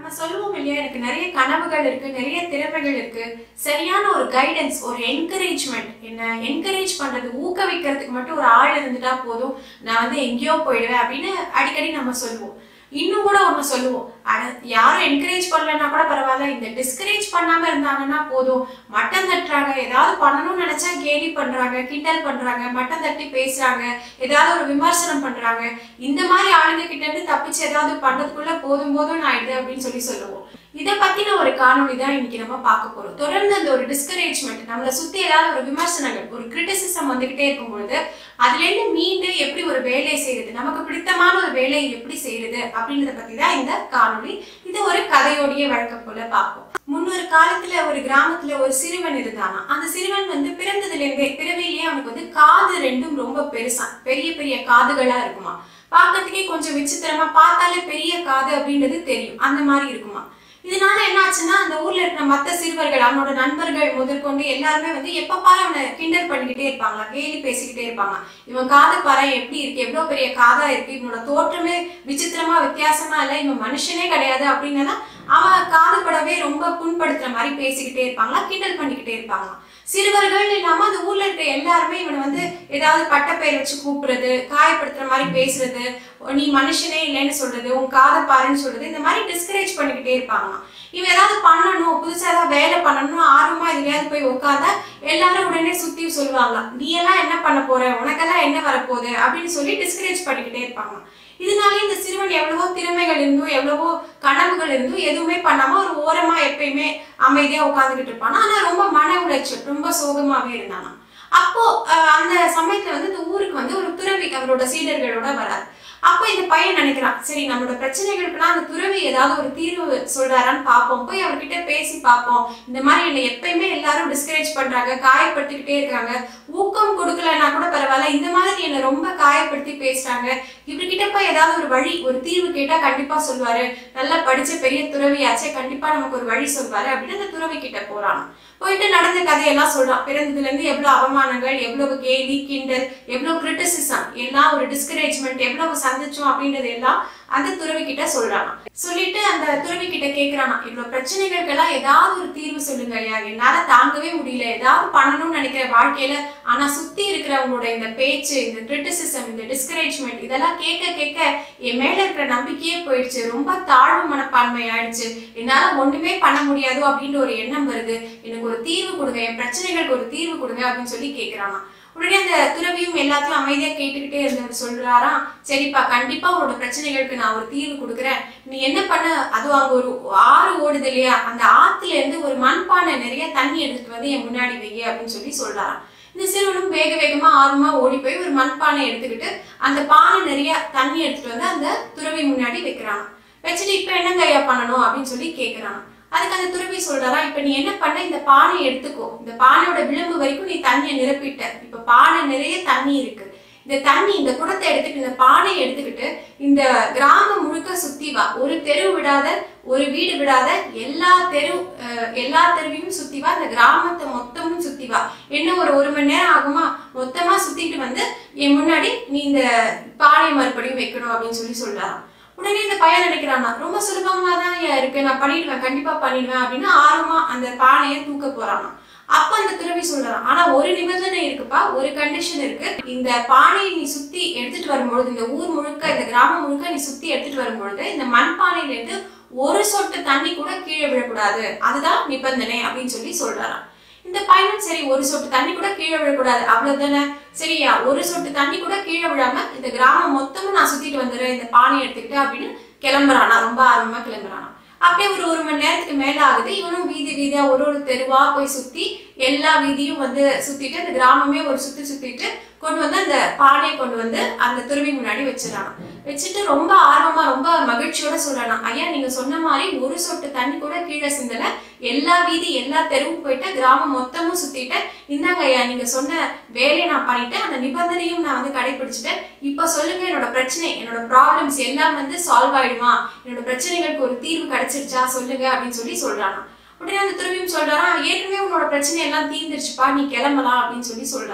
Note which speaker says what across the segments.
Speaker 1: நம்ம சொல்லுவோம் இல்லையா எனக்கு நிறைய கனவுகள் இருக்கு நிறைய திறமைகள் இருக்கு சரியான ஒரு கைடன்ஸ் ஒரு என்கரேஜ்மெண்ட் என்ன என்கரேஜ் பண்றது ஊக்குவிக்கிறதுக்கு மட்டும் ஒரு ஆள் இருந்துட்டா போதும் நான் வந்து எங்கேயோ போயிடுவேன் அப்படின்னு அடிக்கடி நம்ம சொல்லுவோம் இன்னும் கூட ஒன்று சொல்லுவோம் அட யாரும் என்கரேஜ் பண்ணலன்னா கூட பரவாயில்ல இந்த டிஸ்கரேஜ் பண்ணாம இருந்தாங்கன்னா போதும் மட்டம் தட்டுறாங்க ஏதாவது பண்ணணும்னு நினைச்சா கேலி பண்றாங்க கிண்டல் பண்றாங்க மட்டம் தட்டி பேசுறாங்க ஏதாவது ஒரு விமர்சனம் பண்றாங்க இந்த மாதிரி ஆளுங்க கிட்ட இருந்து தப்பிச்சு ஏதாவது பண்றதுக்குள்ள போதும் போதும் ஆயிடுது அப்படின்னு சொல்லி சொல்லுவோம் இதை பத்தின ஒரு காணொளி தான் இன்னைக்கு நம்ம பார்க்க போறோம் தொடர்ந்து அந்த ஒரு டிஸ்கரேஜ்மெண்ட் நம்மளை சுத்தி ஏதாவது ஒரு விமர்சனங்கள் ஒரு கிரிட்டிசிசம் வந்துகிட்டே இருக்கும்பொழுது அதுல இருந்து மீண்டு எப்படி ஒரு வேலையை செய்யறது நமக்கு பிடித்தமான ஒரு வேலையை எப்படி செய்யறது அப்படின்றத பத்தி தான் இந்த காணொளி இது ஒரு கதையோடைய வழக்கம் போல பார்ப்போம் முன்னொரு காலத்துல ஒரு கிராமத்துல ஒரு சிறுவன் இருந்தானா அந்த சிறுவன் வந்து பிறந்ததுல இருந்தே பிறவிலேயே அவனுக்கு வந்து காது ரெண்டும் ரொம்ப பெருசா பெரிய பெரிய காதுகளா இருக்குமா பார்க்கறதுக்கே கொஞ்சம் விசித்திரமா பார்த்தாலே பெரிய காது அப்படின்றது தெரியும் அந்த மாதிரி இருக்குமா இதனால என்ன ஆச்சுன்னா அந்த ஊர்ல இருக்கிற மத்த சிறுவர்கள் அவனோட நண்பர்கள் முதற்கொண்டு எல்லாருமே வந்து எப்ப பாரு அவனை கிண்டல் பண்ணிக்கிட்டே இருப்பாங்களா கேலி பேசிக்கிட்டே இருப்பாங்க இவன் காது பாரு எப்படி இருக்கு எவ்வளவு பெரிய காதா இருக்கு இவனோட தோற்றமே விசித்திரமா வித்தியாசமா இல்ல இவன் மனுஷனே கிடையாது அப்படின்னா அவன் காது படவே ரொம்ப புண்படுத்துற மாதிரி பேசிக்கிட்டே இருப்பாங்களா கிண்டல் பண்ணிக்கிட்டே இருப்பாங்களாம் சிறுவர்கள் இல்லாம அந்த ஊர்ல இருக்க எல்லாருமே இவனை வந்து ஏதாவது பட்ட பெயர் வச்சு கூப்பிடுறது காயப்படுத்துற மாதிரி பேசுறது நீ மனுஷனே இல்லைன்னு சொல்றது உன் காதை பாருன்னு சொல்றது இந்த மாதிரி டிஸ்கரேஜ் பண்ணிக்கிட்டே இருப்பாங்களாம் இவன் ஏதாவது பண்ணணும் புதுசா ஏதாவது வேலை பண்ணணும் ஆர்வமா எதுலையாவது போய் உட்காந்தா எல்லாரும் உடனே சுத்தி சொல்லுவாங்களாம் நீ எல்லாம் என்ன பண்ண போற உனக்கெல்லாம் என்ன வரப்போகுது அப்படின்னு சொல்லி டிஸ்கரேஜ் பண்ணிக்கிட்டே இருப்பாங்களாம் இதனால இந்த சிறுவன் எவ்வளவோ திறமைகள் இருந்தும் எவ்வளவோ கனவுகள் இருந்தும் எதுவுமே பண்ணாம ஒரு ஓரமா எப்பயுமே அமைதியா உட்காந்துக்கிட்டு இருப்பானா ஆனா ரொம்ப மன உளைச்சல் ரொம்ப சோகமாவே இருந்தானா அப்போ அஹ், அந்த சமயத்துல வந்து இந்த ஊருக்கு வந்து ஒரு துறவி அவரோட சீடர்களோட வரார் அப்போ இந்த பையன் நினைக்கிறான் சரி நம்மளோட பிரச்சனைகளுக்கெல்லாம் அந்த துறவி ஏதாவது ஒரு தீர்வு சொல்றாரான்னு பார்ப்போம் போய் அவர்கிட்ட பேசி பார்ப்போம் இந்த மாதிரி என்னை எப்பயுமே எல்லாரும் டிஸ்கரேஜ் பண்றாங்க காயப்படுத்திக்கிட்டே இருக்காங்க ஊக்கம் கொடுக்கலன்னா கூட பரவாயில்ல இந்த மாதிரி என்னை ரொம்ப காயப்படுத்தி பேசுறாங்க இவர்கிட்ட போய் ஏதாவது ஒரு வழி ஒரு தீர்வு கேட்டா கண்டிப்பா சொல்லுவாரு நல்லா படிச்ச பெரிய துறவியாச்சே கண்டிப்பா நமக்கு ஒரு வழி சொல்வாரு அப்படின்னு அந்த துறவி கிட்ட போறான் போயிட்டு நடந்த கதையெல்லாம் சொல்றான் பிறந்ததுல இருந்து எவ்வளவு அவமானங்கள் எவ்வளவு கேலி கிண்டல் எவ்வளவு கிரிட்டிசிசம் எல்லாம் ஒரு டிஸ்கரேஜ்மெண்ட் எவ்வளவு சந்திச்சோம் அப்படின்றது எல்லாம் அந்த துறவி கிட்ட சொல்றானா சொல்லிட்டு அந்த துறவி கிட்ட கேக்குறானா இவ்வளவு பிரச்சனைகளுக்கெல்லாம் ஏதாவது ஒரு தீர்வு சொல்லுங்க ஐயா என்னால தாங்கவே முடியல ஏதாவது பண்ணணும்னு நினைக்கிற வாழ்க்கையில ஆனா சுத்தி இருக்கிறவங்களோட இந்த பேச்சு இந்த கிரிட்டிசிசம் இந்த டிஸ்கரேஜ்மெண்ட் இதெல்லாம் கேட்க கேட்க என் மேல இருக்கிற நம்பிக்கையே போயிடுச்சு ரொம்ப தாழ்வு மனப்பான்மை ஆயிடுச்சு என்னால ஒண்ணுமே பண்ண முடியாதோ அப்படின்ற ஒரு எண்ணம் வருது எனக்கு ஒரு தீர்வு கொடுங்க என் பிரச்சனைகளுக்கு ஒரு தீர்வு கொடுங்க அப்படின்னு சொல்லி கேக்குறானா உடனே அந்த துறவியும் எல்லாத்தையும் அமைதியா கேட்டுக்கிட்டே இருந்தவர் சொல்றாராம் சரிப்பா கண்டிப்பா உன்னோட பிரச்சனைகளுக்கு நான் ஒரு தீர்வு கொடுக்குறேன் நீ என்ன பண்ண அதுவும் அங்க ஒரு ஆறு ஓடுது இல்லையா அந்த ஆத்துல இருந்து ஒரு மண்பானை நிறைய தண்ணி எடுத்துட்டு வந்து என் முன்னாடி வைய அப்படின்னு சொல்லி சொல்றாராம் இந்த சிறுவனும் வேக வேகமா ஆர்வமா ஓடி போய் ஒரு மண்பானை எடுத்துக்கிட்டு அந்த பானை நிறைய தண்ணி எடுத்துட்டு வந்து அந்த துறவி முன்னாடி வைக்கிறான் வச்சுட்டு இப்ப என்னங்க ஐயா பண்ணணும் அப்படின்னு சொல்லி கேக்குறான் அதுக்கு அந்த துறவி சொல்றாரா இப்ப நீ என்ன பண்ண இந்த பானையை எடுத்துக்கோ இந்த பானையோட விளிம்பு வரைக்கும் நீ தண்ணியை நிரப்பிட்ட இப்ப பானை நிறைய தண்ணி இருக்கு இந்த தண்ணி இந்த குடத்தை எடுத்துட்டு இந்த பானையை எடுத்துக்கிட்டு இந்த கிராமம் முழுக்க சுத்தி வா ஒரு தெரு விடாத ஒரு வீடு விடாத எல்லா தெரு அஹ், எல்லா தெருவையும் சுத்தி வா இந்த கிராமத்தை மொத்தமும் சுத்தி வா என்ன ஒரு ஒரு மணி நேரம் ஆகுமா மொத்தமா சுத்திட்டு வந்து என் முன்னாடி நீ இந்த பானையை மறுபடியும் வைக்கணும் அப்படின்னு சொல்லி சொல்றாராம் உடனே இந்த பையன் நினைக்கிறானா ரொம்ப சுலபமா தான் இருக்கு நான் பண்ணிடுவேன் கண்டிப்பா பண்ணிடுவேன் அப்படின்னு ஆர்வமா அந்த பானையை தூக்க போறானா அப்ப அந்த துறவி சொல்றான் ஆனா ஒரு நிபந்தனை இருக்குப்பா ஒரு கண்டிஷன் இருக்கு இந்த பானையை நீ சுத்தி எடுத்துட்டு வரும்பொழுது இந்த ஊர் முழுக்க இந்த கிராமம் முழுக்க நீ சுத்தி எடுத்துட்டு வரும்பொழுது இந்த மண் பானையில இருந்து ஒரு சொட்டு தண்ணி கூட கீழே விழக்கூடாது அதுதான் நிபந்தனை அப்படின்னு சொல்லி சொல்றாராம் இந்த பையனும் சரி ஒரு சொட்டு தண்ணி கூட கீழே விழக்கூடாது அவ்வளவுதானே சரியா ஒரு சொட்டு தண்ணி கூட கீழே விழாம இந்த கிராமம் மொத்தமும் நான் சுத்திட்டு வந்துடுறேன் இந்த பானையை எடுத்துக்கிட்டு அப்படின்னு கிளம்புறானா ரொம்ப ஆர்வமா கிளம்புறானா அப்படியே ஒரு ஒரு மணி நேரத்துக்கு மேல ஆகுது இவனும் வீதி வீதியா ஒரு ஒரு தெருவா போய் சுத்தி எல்லா வீதியும் வந்து சுத்திட்டு அந்த கிராமமே ஒரு சுத்தி சுத்திட்டு கொண்டு வந்து அந்த பானையை கொண்டு வந்து அந்த துருவி முன்னாடி வச்சிடறான் வச்சுட்டு ரொம்ப ஆர்வமா ரொம்ப மகிழ்ச்சியோட சொல்றானா ஐயா நீங்க சொன்ன மாதிரி ஒரு சொட்டு தண்ணி கூட கீழே சிந்தல எல்லா வீதி எல்லா தெருவும் போயிட்டு கிராமம் மொத்தமும் சுத்திட்டேன் இந்தாங்க ஐயா நீங்க சொன்ன வேலையை நான் பண்ணிட்டேன் அந்த நிபந்தனையும் நான் வந்து கடைபிடிச்சிட்டேன் இப்போ சொல்லுங்க என்னோட பிரச்சனை என்னோட ப்ராப்ளம்ஸ் எல்லாம் வந்து சால்வ் ஆயிடுமா என்னோட பிரச்சனைகளுக்கு ஒரு தீர்வு கிடைச்சிருச்சா சொல்லுங்க அப்படின்னு சொல்லி சொல்றானா உடனே அந்த துறவியும் சொல்றாரா ஏற்கனவே உன்னோட பிரச்சனை எல்லாம் தீர்ந்துருச்சுப்பா நீ கிளம்பலாம் அப்படின்னு சொல்லி சொல்றாரு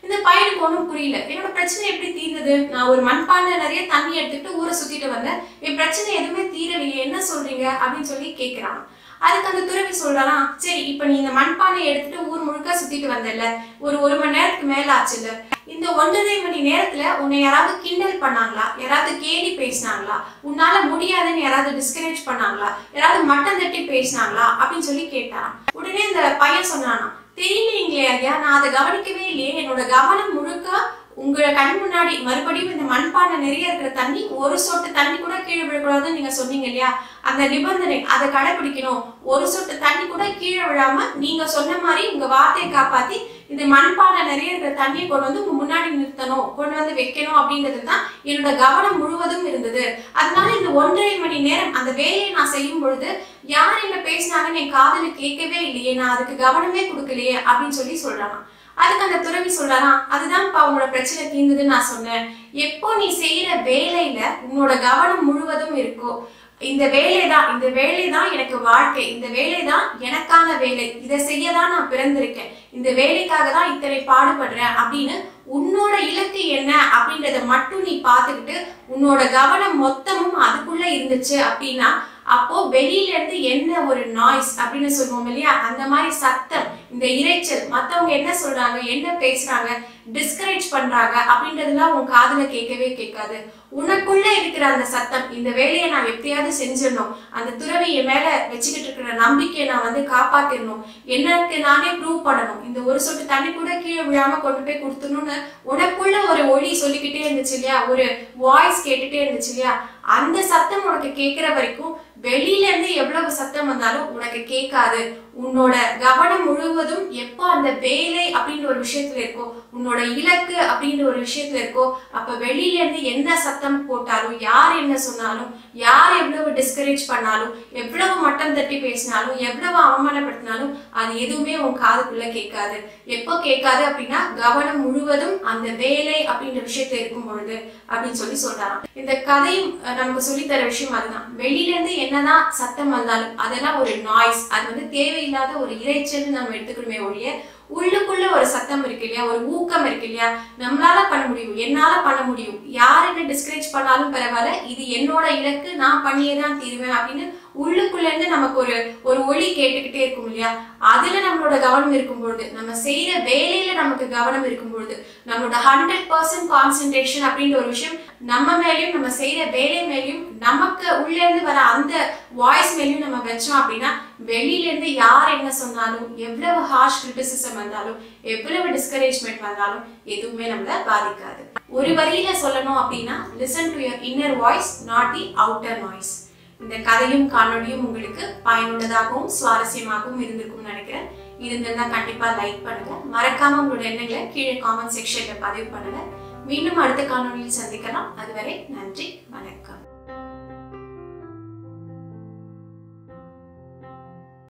Speaker 1: இந்த பையனுக்கு ஒன்றும் புரியல என்னோட பிரச்சனை எப்படி தீர்ந்தது நான் ஒரு மண்பானை நிறைய தண்ணி எடுத்துக்கிட்டு ஊரை சுத்திட்டு வந்தேன் என் பிரச்சனை எதுவுமே தீரலையே என்ன சொல்றீங்க அப்படின்னு சொல்லி கேட்கிறான் அதுக்கு அந்த துறவி சொல்றானா சரி இப்ப நீ இந்த மண்பானை எடுத்துட்டு ஊர் முழுக்க சுத்திட்டு வந்தல ஒரு ஒரு மணி நேரத்துக்கு மேல ஆச்சுல்ல இந்த ஒன்றரை மணி நேரத்துல உன்னை யாராவது கிண்டல் பண்ணாங்களா யாராவது கேலி பேசினாங்களா உன்னால முடியாதுன்னு யாராவது டிஸ்கரேஜ் பண்ணாங்களா யாராவது மட்டம் தட்டி பேசினாங்களா அப்படின்னு சொல்லி கேட்டான் உடனே அந்த பையன் சொன்னானா தெரியலீங்களே ஐயா நான் அதை கவனிக்கவே இல்லையே என்னோட கவனம் முழுக்க உங்க கண் முன்னாடி மறுபடியும் இந்த மண்பானை நிறைய இருக்கிற தண்ணி ஒரு சொட்டு தண்ணி கூட கீழே விழக்கூடாதுன்னு நீங்க சொன்னீங்க இல்லையா அந்த நிபந்தனை அதை கடைபிடிக்கணும் ஒரு சொட்டு தண்ணி கூட கீழே விழாம நீங்க சொன்ன மாதிரி உங்க வார்த்தையை காப்பாத்தி இந்த மண்பானை நிறைய இருக்கிற தண்ணியை கொண்டு வந்து உங்க முன்னாடி நிறுத்தணும் கொண்டு வந்து வைக்கணும் அப்படின்றது தான் என்னோட கவனம் முழுவதும் இருந்தது அதனால இந்த ஒன்றரை மணி நேரம் அந்த வேலையை நான் செய்யும் பொழுது யார் என்ன பேசினாங்கன்னு என் காதுல கேட்கவே இல்லையே நான் அதுக்கு கவனமே கொடுக்கலையே அப்படின்னு சொல்லி சொல்றாங்க அதுக்கு அந்த துறவி சொல்றானா அதுதான்ப்பா உன்னோட பிரச்சனை தீர்ந்ததுன்னு நான் சொன்னேன் எப்போ நீ செய்யற வேலையில உன்னோட கவனம் முழுவதும் இருக்கோ இந்த வேலை தான் இந்த வேலை தான் எனக்கு வாழ்க்கை இந்த வேலை தான் எனக்கான வேலை இதை செய்ய தான் நான் பிறந்திருக்கேன் இந்த வேலைக்காக தான் இத்தனை பாடுபடுறேன் அப்படின்னு உன்னோட இலக்கு என்ன அப்படின்றத மட்டும் நீ பார்த்துக்கிட்டு உன்னோட கவனம் மொத்தமும் அதுக்குள்ள இருந்துச்சு அப்படின்னா அப்போ வெளியில இருந்து என்ன ஒரு நாய்ஸ் அப்படின்னு சொல்லுவோம் இல்லையா அந்த மாதிரி சத்தம் இந்த இரைச்சல் மத்தவங்க என்ன சொல்றாங்க என்ன பேசுறாங்க டிஸ்கரேஜ் பண்றாங்க அப்படின்றதெல்லாம் உன் காதுல கேட்கவே கேட்காது உனக்குள்ள இருக்கிற அந்த சத்தம் இந்த வேலையை நான் எப்படியாவது செஞ்சிடணும் அந்த துறவி என் மேல வச்சுக்கிட்டு இருக்கிற நம்பிக்கையை நான் வந்து காப்பாத்திடணும் எனக்கு நானே ப்ரூவ் பண்ணணும் இந்த ஒரு சொட்டு தண்ணி கூட கீழே விழாம கொண்டு போய் கொடுத்துடணும்னு உனக்குள்ள ஒரு ஒளி சொல்லிக்கிட்டே இருந்துச்சு இல்லையா ஒரு வாய்ஸ் கேட்டுட்டே இருந்துச்சு இல்லையா அந்த சத்தம் உனக்கு கேட்கிற வரைக்கும் வெளியில இருந்து எவ்வளவு சத்தம் வந்தாலும் உனக்கு கேட்காது உன்னோட கவனம் முழுவதும் எப்போ அந்த வேலை அப்படின்ற ஒரு விஷயத்துல இருக்கோ உன்னோட இலக்கு அப்படின்ற ஒரு விஷயத்துல இருக்கோ அப்ப வெளியில இருந்து எந்த சத்தம் போட்டாலும் யார் என்ன சொன்னாலும் யார் எவ்வளவு டிஸ்கரேஜ் பண்ணாலும் எவ்வளவு மட்டம் தட்டி பேசினாலும் எவ்வளவு அவமானப்படுத்தினாலும் அது எதுவுமே உன் காதுக்குள்ள கேட்காது எப்போ கேட்காது அப்படின்னா கவனம் முழுவதும் அந்த வேலை அப்படின்ற விஷயத்துல இருக்கும் பொழுது அப்படின்னு சொல்லி சொல்றாராம் இந்த கதையும் அஹ், நமக்கு சொல்லித்தர விஷயம் அதுதான் வெளியில இருந்து என்னதான் சத்தம் வந்தாலும் அதெல்லாம் ஒரு நாய்ஸ் அது வந்து தேவையில்லாத ஒரு இரைச்சல்னு நம்ம எடுத்துக்கணுமே ஒழிய உள்ளுக்குள்ள ஒரு சத்தம் இருக்கு இல்லையா ஒரு ஊக்கம் இருக்கு இல்லையா நம்மளால பண்ண முடியும் என்னால பண்ண முடியும் யார் என்ன டிஸ்கரேஜ் பண்ணாலும் பரவாயில்ல இது என்னோட இலக்கு நான் பண்ணியே தான் தீருவேன் அப்படின்னு உள்ளுக்குள்ள இருந்து நமக்கு ஒரு ஒரு ஒளி கேட்டுக்கிட்டே இருக்கும் இல்லையா அதுல நம்மளோட கவனம் இருக்கும் பொழுது நம்ம செய்யற வேலையில நமக்கு கவனம் இருக்கும் பொழுது நம்மளோட ஹண்ட்ரட் பர்சன்ட் கான்சென்ட்ரேஷன் அப்படின்ற ஒரு விஷயம் நம்ம மேலயும் நம்ம செய்யற வேலை மேலயும் நமக்கு உள்ள இருந்து வர அந்த வாய்ஸ் மேலயும் நம்ம வச்சோம் அப்படின்னா வெளியில இருந்து யார் என்ன சொன்னாலும் எவ்வளவு ஹார்ஷ் கிரிட்டிசிசம் வந்தாலும் எவ்வளவு டிஸ்கரேஜ்மெண்ட் வந்தாலும் எதுவுமே நம்மள பாதிக்காது ஒரு வரியில சொல்லணும் அப்படின்னா listen to your inner voice not the outer noise இந்த கதையும் காணொளியும் உங்களுக்கு பயனுள்ளதாகவும் சுவாரஸ்யமாகவும் இருந்திருக்கும்னு நினைக்கிறேன் இருந்திருந்தா கண்டிப்பா லைக் பண்ணுங்க மறக்காம உங்களோட எண்ணங்களை கீழே காமெண்ட் செக்ஷன்ல பதிவு பண்ணுங்க மீண்டும் அடுத்த காணொளியில் சந்திக்கலாம் அதுவரை நன்றி வணக்கம்